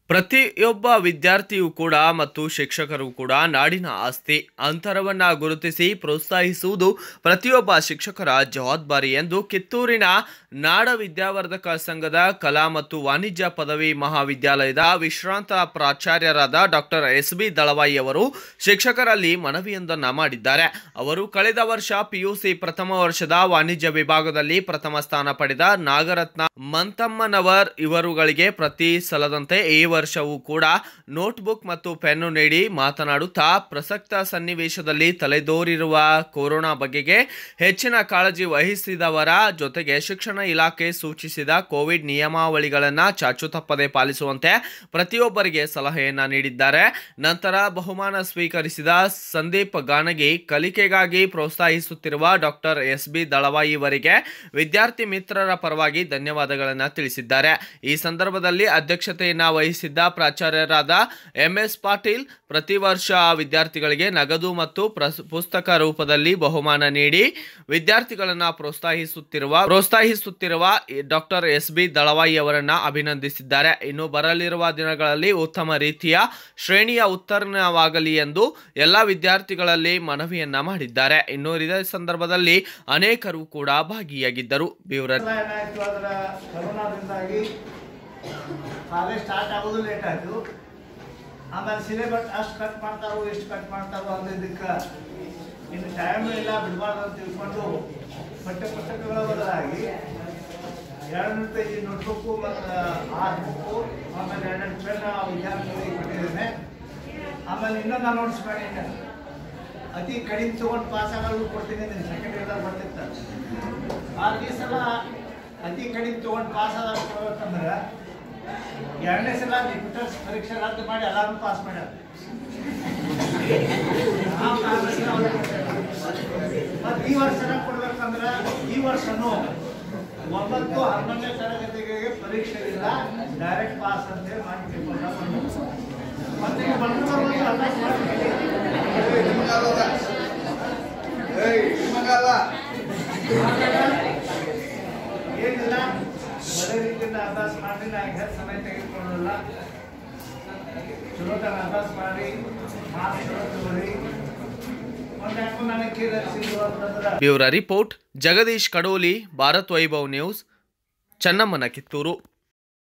ಪ್ರತಿಯೊಬ್ಬ ವಿದ್ಯಾರ್ಥಿಯೂ ಕೂಡ ಮತ್ತು ಶಿಕ್ಷಕರು ಕೂಡ ನಾಡಿನ ಆಸ್ತಿ ಅಂತರವನ್ನ ಗುರುತಿಸಿ ಪ್ರೋತ್ಸಾಹಿಸುವುದು ಪ್ರತಿಯೊಬ್ಬ ಶಿಕ್ಷಕರ ಜವಾಬ್ದಾರಿ ಎಂದು ಕಿತ್ತೂರಿನ ನಾಡ ವಿದ್ಯಾವರ್ಧಕ ಸಂಘದ ಕಲಾ ಮತ್ತು ವಾಣಿಜ್ಯ ಪದವಿ ಮಹಾವಿದ್ಯಾಲಯದ ವಿಶ್ರಾಂತ ಪ್ರಾಚಾರ್ಯರಾದ ಡಾಕ್ಟರ್ ಎಸ್ ಬಿ ದಳವಾಯಿ ಅವರು ಶಿಕ್ಷಕರಲ್ಲಿ ಮನವಿಯೊಂದನ್ನ ಮಾಡಿದ್ದಾರೆ ಅವರು ಕಳೆದ ವರ್ಷ ಪಿಯುಸಿ ಪ್ರಥಮ ವರ್ಷದ ವಾಣಿಜ್ಯ ವಿಭಾಗದಲ್ಲಿ ಪ್ರಥಮ ಸ್ಥಾನ ಪಡೆದ ನಾಗರತ್ನ ಮಂತಮ್ಮನವರ್ ಇವರುಗಳಿಗೆ ಪ್ರತಿ ಸಲದಂತೆ ಈ ವರ್ಷವೂ ಕೂಡ ನೋಟ್ಬುಕ್ ಮತ್ತು ಪೆನ್ನು ನೀಡಿ ಮಾತನಾಡುತ್ತಾ ಪ್ರಸಕ್ತ ಸನ್ನಿವೇಶದಲ್ಲಿ ತಲೆದೋರಿರುವ ಕೊರೋನಾ ಬಗೆಗೆ ಹೆಚ್ಚಿನ ಕಾಳಜಿ ವಹಿಸಿದವರ ಜೊತೆಗೆ ಶಿಕ್ಷಣ ಇಲಾಖೆ ಸೂಚಿಸಿದ ಕೋವಿಡ್ ನಿಯಮಾವಳಿಗಳನ್ನು ಚಾಚು ತಪ್ಪದೆ ಪಾಲಿಸುವಂತೆ ಪ್ರತಿಯೊಬ್ಬರಿಗೆ ಸಲಹೆಯನ್ನ ನೀಡಿದ್ದಾರೆ ನಂತರ ಬಹುಮಾನ ಸ್ವೀಕರಿಸಿದ ಸಂದೀಪ್ ಗಾನಗಿ ಕಲಿಕೆಗಾಗಿ ಪ್ರೋತ್ಸಾಹಿಸುತ್ತಿರುವ ಡಾಕ್ಟರ್ ಎಸ್ ಬಿ ದಳವಾಯಿ ಇವರಿಗೆ ವಿದ್ಯಾರ್ಥಿ ಮಿತ್ರರ ಪರವಾಗಿ ಧನ್ಯವಾದಗಳನ್ನು ತಿಳಿಸಿದ್ದಾರೆ ಈ ಸಂದರ್ಭದಲ್ಲಿ ಅಧ್ಯಕ್ಷತೆಯನ್ನ ವಹಿಸಿದ್ದ ಪ್ರಾಚಾರ್ಯರಾದ ಎಂ ಎಸ್ ಪಾಟೀಲ್ ಪ್ರತಿ ವರ್ಷ ವಿದ್ಯಾರ್ಥಿಗಳಿಗೆ ನಗದು ಮತ್ತು ಪ್ರಸ್- ಪುಸ್ತಕ ರೂಪದಲ್ಲಿ ಬಹುಮಾನ ನೀಡಿ ವಿದ್ಯಾರ್ಥಿಗಳನ್ನ ಪ್ರೋತ್ಸಾಹಿಸುತ್ತಿರುವ ಪ್ರೋತ್ಸಾಹಿಸುತ್ತಿರುವ ಡಾಕ್ಟರ್ ಎಸ್ ಬಿ ದಳವಾಯಿ ಅವರನ್ನ ಅಭಿನಂದಿಸಿದ್ದಾರೆ ಇನ್ನು ಬರಲಿರುವ ದಿನಗಳಲ್ಲಿ ಉತ್ತಮ ರೀತಿಯ ಶ್ರೇಣಿಯ ಉತ್ತರಣವಾಗಲಿ ಎಂದು ಎಲ್ಲ ವಿದ್ಯಾರ್ಥಿಗಳಲ್ಲಿ ಮನವಿಯನ್ನ ಮಾಡಿದ್ದಾರೆ ಇನ್ನು ಇದೇ ಸಂದರ್ಭದಲ್ಲಿ ಅನೇಕರು ಕೂಡ ಭಾಗಿಯಾಗಿದ್ದರು ಬ್ಯೂರೋ ಎಲ್ಲ ಏನಾಯ್ತು ಅದರ ಕರೋನಾದಿಂದಾಗಿ ಕಾಲೇಜ್ ಸ್ಟಾರ್ಟ್ ಆಗೋದು ಲೇಟ್ ಆಯ್ತು ಆಮೇಲೆ ಸಿಲೆಬಸ್ ಅಷ್ಟು ಕಟ್ ಮಾಡ್ತಾರೋ ಎಷ್ಟು ಕಟ್ ಮಾಡ್ತಾರೋ ಅಂದಿದ್ದಕ್ಕೆ ಇನ್ನು ಟೈಮ್ ಇಲ್ಲ ಬಿಡಬಾರ್ದು ಅಂತ ತಿಳ್ಕೊಂಡು ಪಠ್ಯ ಪುಸ್ತಕಗಳ ಬದಲಾಗಿ ಎರಡು ಪೇಜಿ ನೋಟ್ಬುಕ್ಕು ಮತ್ತು ಆರು ಬುಕ್ಕು ಆಮೇಲೆ ಎರಡೆರಡು ಪೆನ್ ವಿದ್ಯಾರ್ಥಿಗಳಿಗೆ ಕೊಟ್ಟಿದ್ದೇನೆ ಆಮೇಲೆ ಇನ್ನೊಂದು ಅನೌನ್ಸ್ ಮಾಡಿದ್ದೆ ಅತಿ ಕಡಿಮೆ ತೊಗೊಂಡು ಪಾಸ್ ಆಗೋದು ಕೊಡ್ತೀನಿ ನೀನು ಸೆಕೆಂಡ್ ಇಯರ್ದಾಗ ಬರ್ತಿರ್ತಾರೆ ಆರು ಈ ಸಲ ಅತಿ ಕಡಿಮೆ ತೊಗೊಂಡು ಪಾಸ್ ಆದಾಗ ಕೊಡ್ಬೇಕಂದ್ರೆ ಎರಡನೇ ಸಲ ರಿಪೀಟರ್ಸ್ ಪರೀಕ್ಷೆ ರದ್ದು ಮಾಡಿ ಎಲ್ಲಾರು ಪಾಸ್ ಮಾಡ್ಯಾರ ಮತ್ತೆ ಈ ವರ್ಷ ಕೊಡ್ಬೇಕಂದ್ರೆ ಈ ವರ್ಷನೂ ಒಂಬತ್ತು ಹನ್ನೊಂದನೇ ತರಗತಿಗೆ ಪರೀಕ್ಷೆ ಇಲ್ಲ ಡೈರೆಕ್ಟ್ ಪಾಸ್ ಅಂತ ಹೇಳಿ ಮಾಡಿ ತಿಳ್ಕೊಂಡ ಮತ್ತೆ ಈಗ ಬಂದು ಅಭ್ಯಾಸ ಏನಿಲ್ಲ ಒಳ್ಳೆ ರೀತಿಯಿಂದ ಅಭ್ಯಾಸ ಮಾಡಿ ನಾ ಈಗ ಸಮಯ ತೆಗೆದುಕೊಳ್ಳಲ್ಲ ಚಲೋ ತರ ಅಭ್ಯಾಸ ಮಾಡಿ ಮಾರ್ಕ್ಸ್ ಚಲೋ ತಗೊಳ್ಳಿ ಒಂದು ಯಾಕೋ ನನಗೆ ಕೇಳಿಸಿದ್ರು ಅಂತಂದ್ರೆ bureau report Jagdish Kadoli Bharat Vaibhav news ಚನ್ನಮ್ಮನ ಕಿತ್ತೂರು